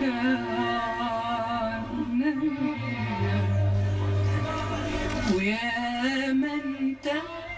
عنيا ويا ما انت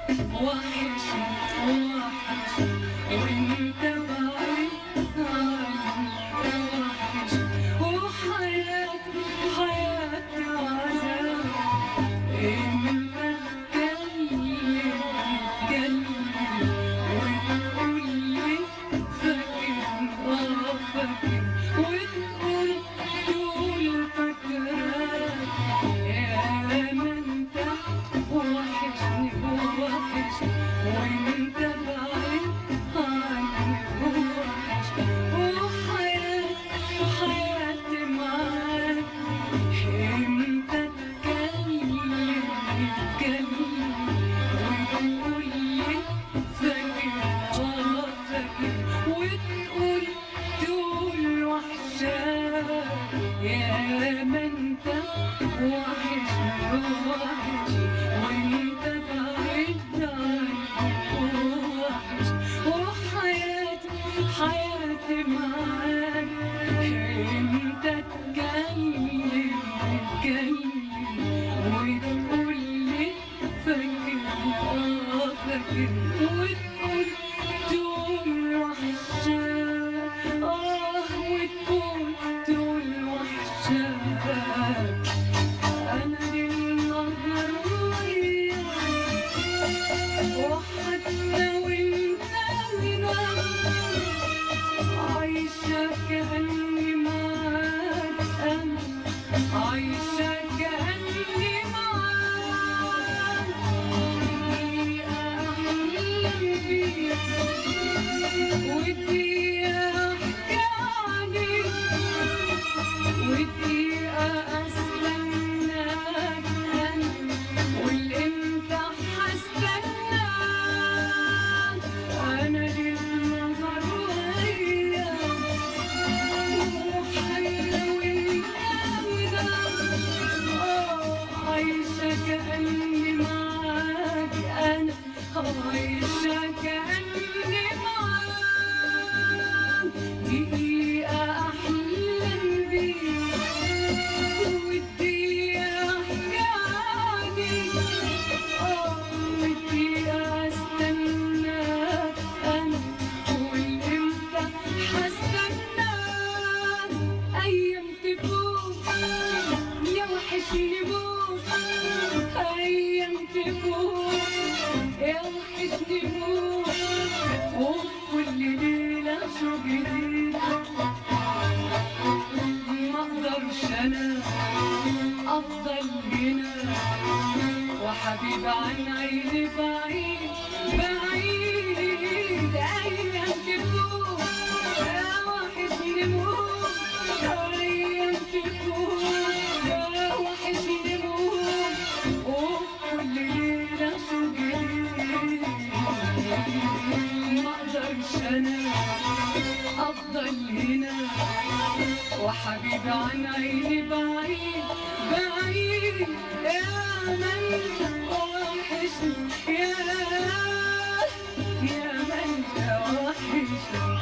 وحشني وحشني وانت بعيد عني وحشني وحياتي حياتي عذاب انت تكلم تكلم وتقول لي فاكر اه فاكر وتقول تقول فاكراك يا ما انت وحشني وحشني وانت بعيد عني وحشني وحياتي وحياتي معاك انت تكلم تكلم وتقول لي فاكر اه فاكر وتقول تقول وحشاك يا ما انت وحشني وحشني وانت بعيد عني وحشني وحياتي حياتي معاك انت تكلم تكلم وتقول لي فاكر اه فاكر وتقول تقول وحشاك اه وتقول تقول وحشاك انا للنظر وياك وحتى وانت هنا عايشة كأني معاك أنا عايشة كأني معاك دقيقة أحلم بيك ودقيقة أحكي عليك ودقيقة أستناك أنا والإمتى هستناك أنا للنظر وياك وحيرة ومناودة عايشة كأني معاك أنا عايشة كأني معاك دقيقة أحلم بيك ودقيقة أحكي عليك ودقيقة أستناك أنا والإمتى هستناك أيام تفوت يا وحشني موت أيام تفوت يا وحشني موت وكل ليلة شوق جديد ما اقدرش انا افضل هنا وحبيب عن عيني بعيد بعيد ايام تفوت يا وحشني موت ايام تفوت يا وحشني موت وكل ليله شو جديد ما اقدرش انا افضل هنا وحبيبي عن عيني بعيد بعيد يا من وحشني يا يا من وحشني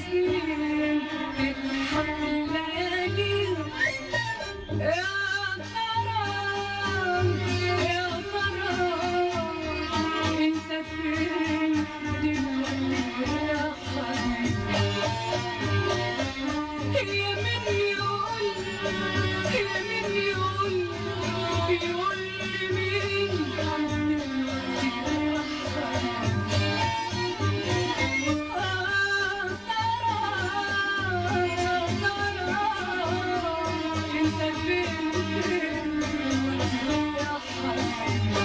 سنين تضحك الليالي يا ترى يا ترى انت فين دلوقتي يا حبيبي يا من يقول يا من يقول يقول لي مين دلوقتي يا حبيبي آه ترى ترى انت فين فين دلوقتي يا حبيبي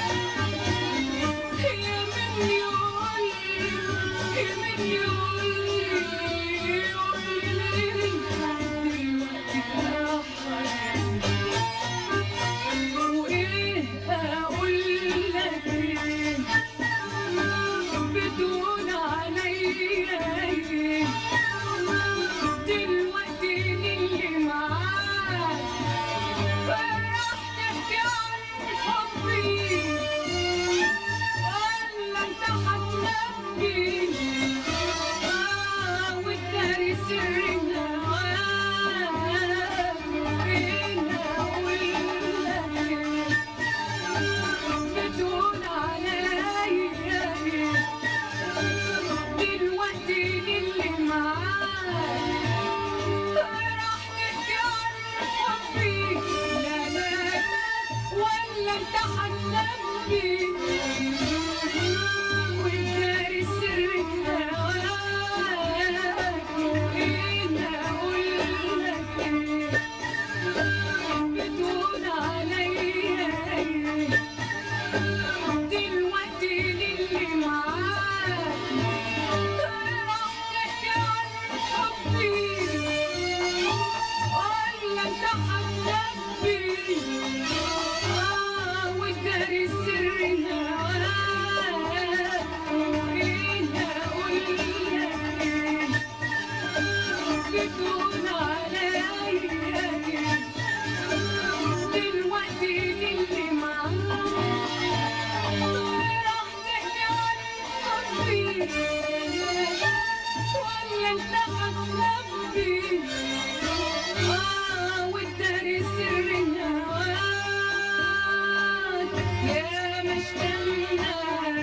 يا من يقول يا من يقول يقول لي دلوقتي يا حبيبي وايه اقول لك ايه بدون عليا ايه دلوقتي اللي معاك راح تحكي عن حبي ولا انت هتنبي اه وتداري سرنا فين اقول لك بدون عليا دلوقتي اللي معاك راح تحكي عن حبي لا لا لا ولا انت هتنبي وتداري سر هواك فين اقول لك بدون عليا دلوقتي اللي معاك راح تحكي عن حبي ولا انت هتنبي اه وتداري سر هواك وين اقول لك بدون عليا دلوقتي اللي معاك راح تحكي عن حبي ولا انت هتنبي اه وتداري سر هواك يا مشتاقنا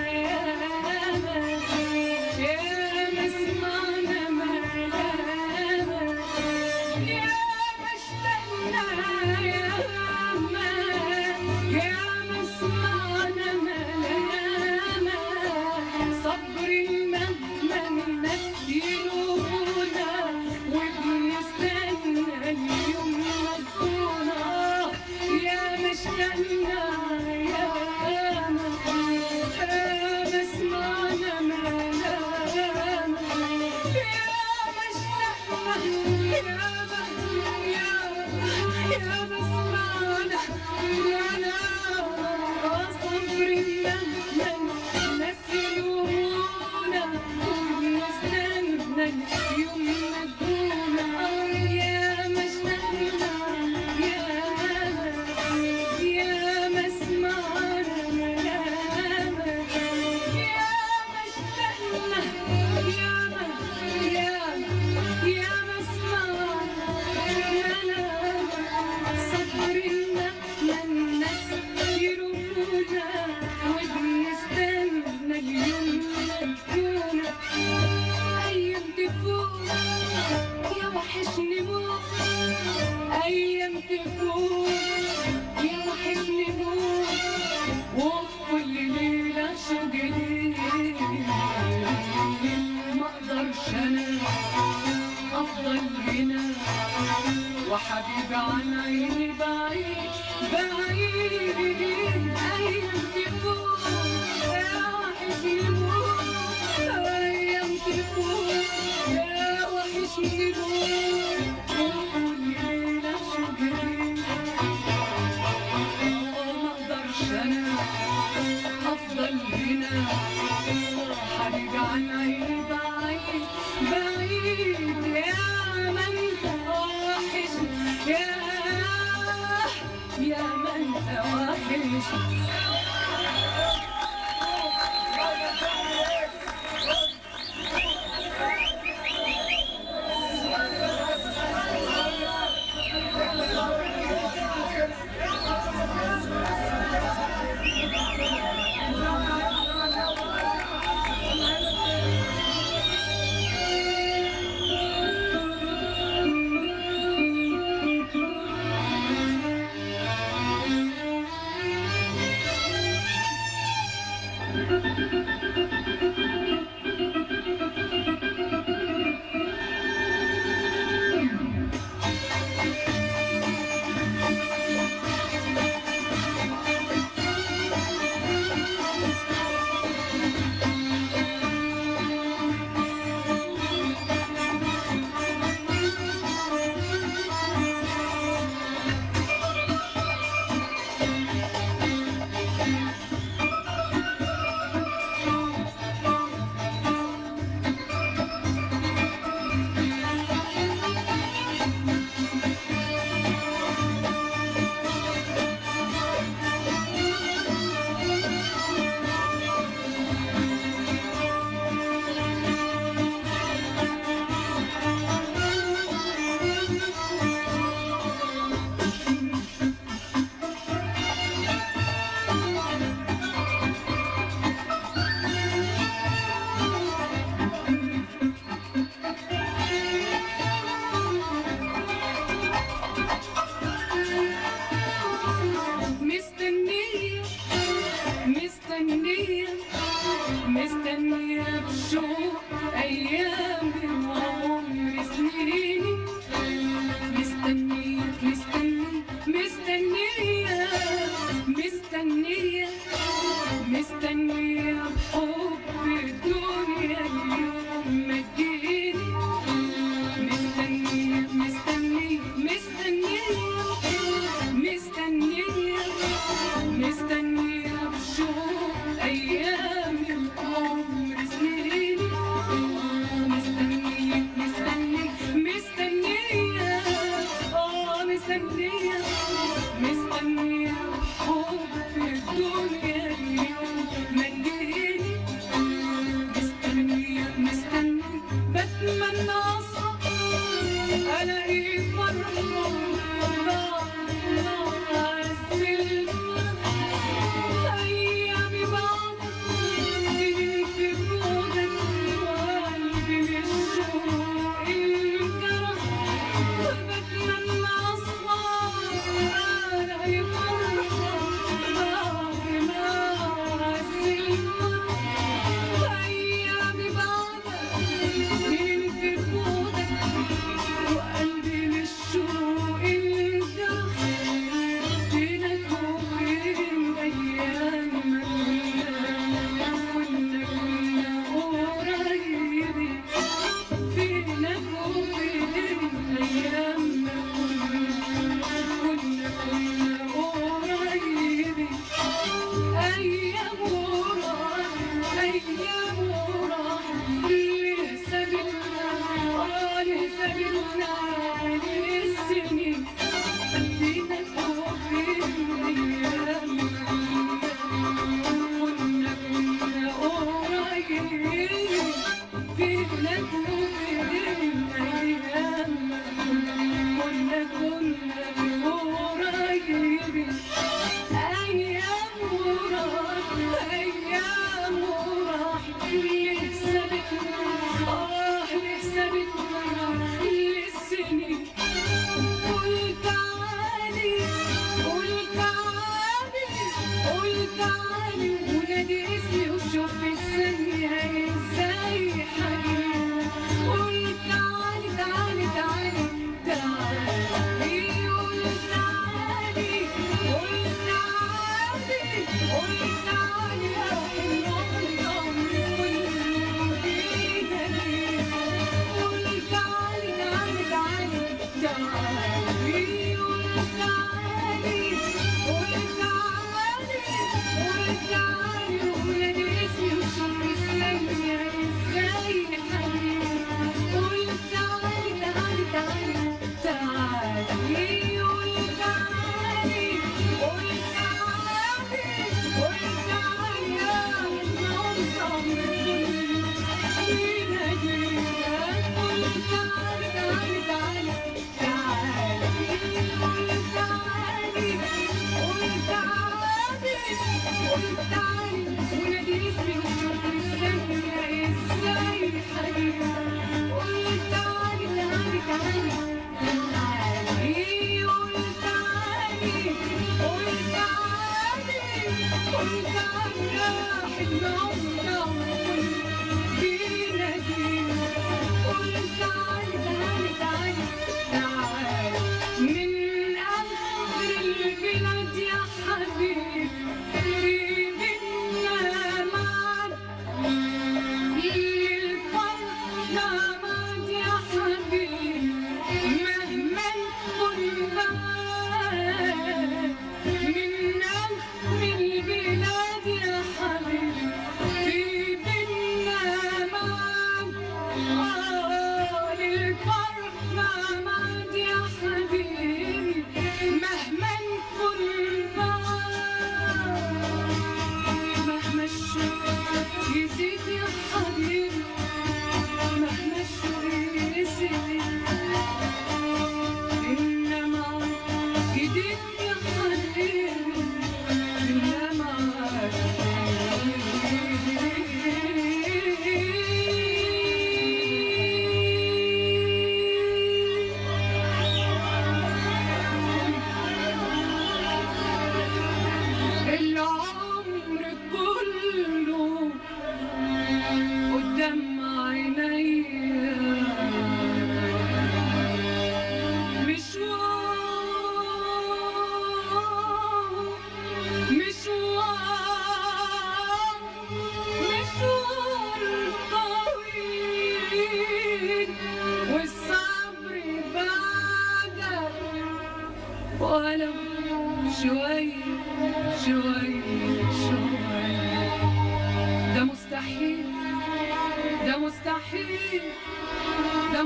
يا ما سمعنا ملامك يا مشتاقنا يا ما يا ما سمعنا ملامك صبر مهما الناس يلومونا وبنستنى اليوم مدفونا يا مشتاقنا يا ما يا ما سمعنا ملامك يا مشتاقنا يا ما يا يا ما سمعنا ملامك صبر مهما الناس يلومونا وبنستنى اليوم مدفونا يا مشتاقنا يا يا ما سمعنا ملامك يا مشتاقنا يا ما يا يا ما سمعنا ملامك صبر مهما الناس يروحونا وبنستنى اليوم مدفونا أيام تفوت يا وحشني موت أيام تفوت يا وحشني موت وفي كل ليلة شوق جديد ما أقدرش أنا أفضل هنا وحبيبي عن عيني بعيد بعيد أيام تفوت يا وحشني موت أيام تفوت يا وحشني موت وكل ليلة شوق جديد ما أقدرش أنا أفضل هنا حبيبي عن عيني بعيد بعيد يا ما انت وحش يا يا ما انت وحش بتمنى اصحى الاقي فرحة ضاع ضاع السلم ايامي بعدك سنين في بعدك وقلبي من الشوق الجرح وبتمنى اصحى الاقي فرحة بعد ما السلم ايامي بعدك سنين في بعدك وقلبي من الشوق الجرح فينك وفين ايامك كنا كنا قريبين فينك وفين ايامك كنا كنا قريبين ايام وراح ايام وراح ليه سابتنا اه ليه سابتنا للسنين فينك وفين ايامك كنا كنا قريبين فينك وفين ايامك كنا كنا قريبين أيام وراح أيام وراح ليه سابتنا آه ليه سابتنا للسنين قول تعالي قول تعالي قول تعالي ونادي اسمي وشوف الثانية ازاي حبيبي قول تعالي تعالي تعالي تعالي قول تعالي قول تعالي قول تعالي يا حلوة فينا ليه قول تعالي تعالي تعالي تعالي قول تعالي قول تعالي قول تعالي ونادي اسمي وشوف الثانية ازاي حبيبي قول تعالي تعالي تعالي تعالي قول تعالي قول تعالي قول تعالي يا من آخر البلاد يا حبيبي في بينا معاد للفرح معاد يا حبيبي مهما نكون بعاد من آخر البلاد يا حبيبي في بينا معاد آه للفرح معاد يا حبيبي مهما نكون بعاد مهما الشوق يزيد يا حبيبي مهما الشوق يزيد إنما جديد يا حبيبي إنما العمر كله قدام عينيا مشوار مشوار مشوار طويل والصبر بعدك ولو شوية شوية شوية ده مستحيل ده مستحيل ده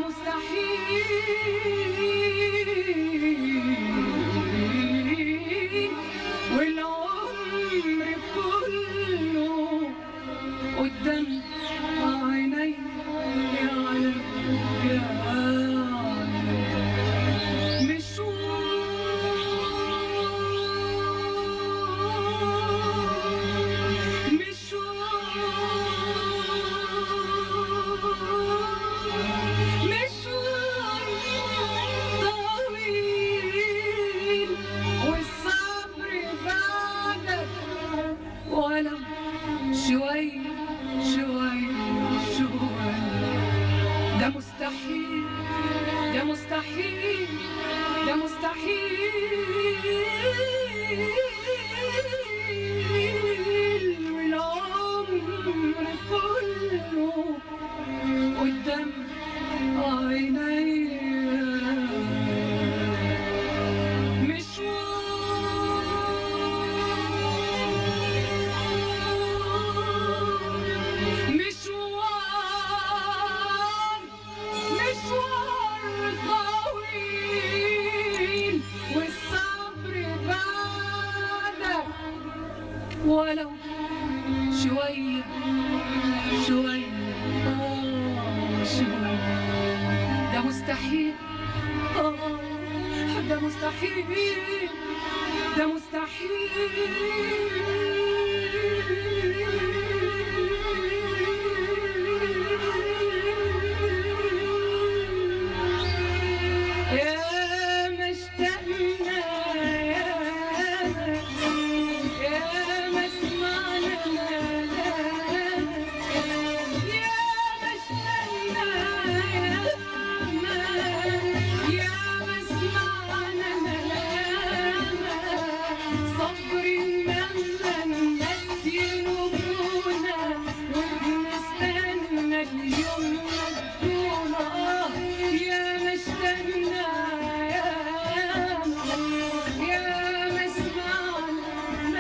مستحيل والعمر كله قدام عيني يا ده مستحيل ده مستحيل ده مستحيل والعمر كله قدام عيني مشوار مشوار مشوار طويل والصبر بعدك ولو شوية شوية آه شوية ده مستحيل آه ده مستحيل ده مستحيل يا ما اشتقنا يا ما يا ما سمعنا ملامك يا ما اشتقنا يا ما يا ما سمعنا ملامك صبر مهما الناس يلومونا وبنستنى اليوم مجنونة آه يا ما اشتقنا يا ما يا ما سمعنا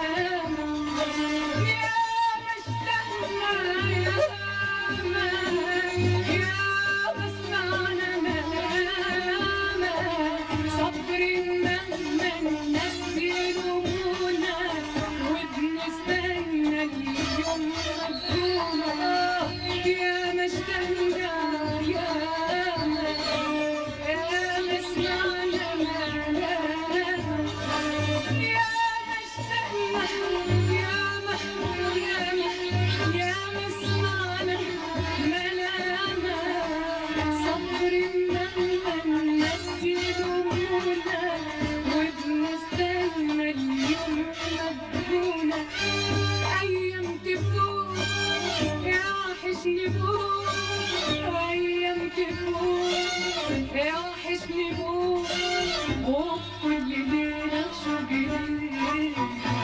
ملامك يا ما اشتقنا يا ما يا ما سمعنا ملامك صبر مهما الناس يلومونا وبنستنى اليوم مجنونة آه يا ما اشتقنا يا ما يا ما سمعنا ملامك يا ما اشتقنا يا ما يا ما يا ما سمعنا ملامك صبر مهما الناس يلومونا وبنستنى اليوم مجنونة أيام تفوت يا وحشني فوت أيام تفوت يا وحشني فوت وكل ليلة شو جديد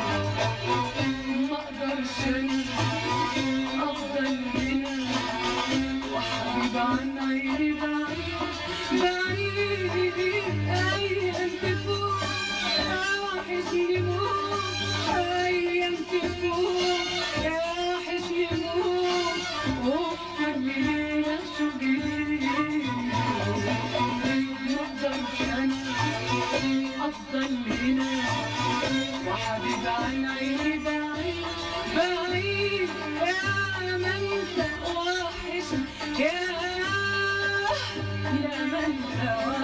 ما اقدرش أنا افضل هنا وحبيب عن عيني بعيد بعيد ايام تفوت وحشني موت ايام تفوت يا وحشني موت وكل ليلة شو جديد ما اقدرش انا افضل هنا وحبيب عن عيني بعيد بعيد يا ما انت وحشني يا يا ما انت